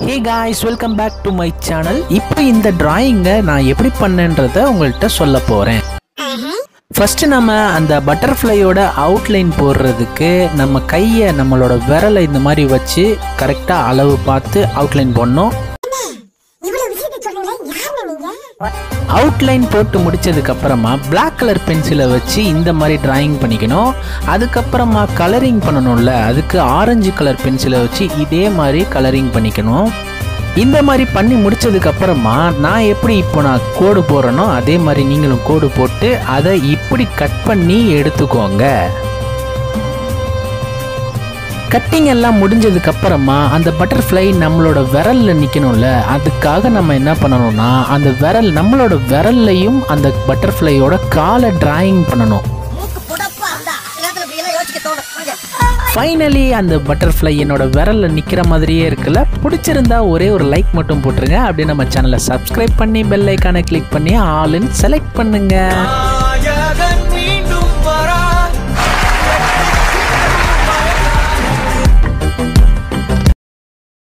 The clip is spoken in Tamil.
Hey guys welcome back to my channel இப்போ இந்த டிராயிங்கை நான் எப்படி பண்ணேன்றத உங்கள்கிட்ட சொல்ல போகிறேன் ஃபர்ஸ்ட் நம்ம அந்த பட்டர்ஃப்ளையோட அவுட்லைன் போடுறதுக்கு நம்ம கையை நம்மளோட விரலை இந்த மாதிரி வச்சு கரெக்டாக அளவு பார்த்து அவுட்லைன் போடணும் இவ்வளவு விஷயத்தை சொல்றீங்களே யாருன்னு நீங்க அவுட்லைன் போட்டு முடிச்சதுக்கு அப்புறமா Black கலர் பென்சிலை வச்சு இந்த மாதிரி டிராயிங் பண்ணிக்கணும் அதுக்கப்புறமா கலரிங் பண்ணணும்ல அதுக்கு ஆரஞ்சு கலர் பென்சிலை வச்சு இதே மாதிரி கலரிங் பண்ணிக்கணும் இந்த மாதிரி பண்ணி முடிச்சதுக்கு அப்புறமா நான் எப்படி இப்போ நான் கோடு போடுறேனோ அதே மாதிரி நீங்களும் கோடு போட்டு அதை இப்படி கட் பண்ணி எடுத்துக்கோங்க கட்டிங் எல்லாம் முடிஞ்சதுக்கு அப்புறமா அந்த பட்டர்ஃப்ளை நம்மளோட விரல்ல நிக்கணும்ல அதுக்காக நம்ம என்ன பண்ணணும்னா அந்த விரல் நம்மளோட விரல்லையும் அந்த பட்டர்ஃப்ளையோட காலை டிராயிங் பண்ணணும் மூக்கு புடப்பா இருந்தா நேரத்துல இப்படி எல்லாம் யோசிக்க தோணும் புரியுது? ஃபைனலி அந்த பட்டர்ஃப்ளை என்னோட விரல்ல நிக்கிற மாதிரியே இருக்குல்ல பிடிச்சிருந்தா ஒரே ஒரு லைக் மட்டும் போட்டுருங்க அப்படியே நம்ம சேனலை சப்ஸ்கிரைப் பண்ணி பெல் ஐக்கானை கிளிக் பண்ணி ஆளுன்னு செலக்ட் பண்ணுங்க ஆய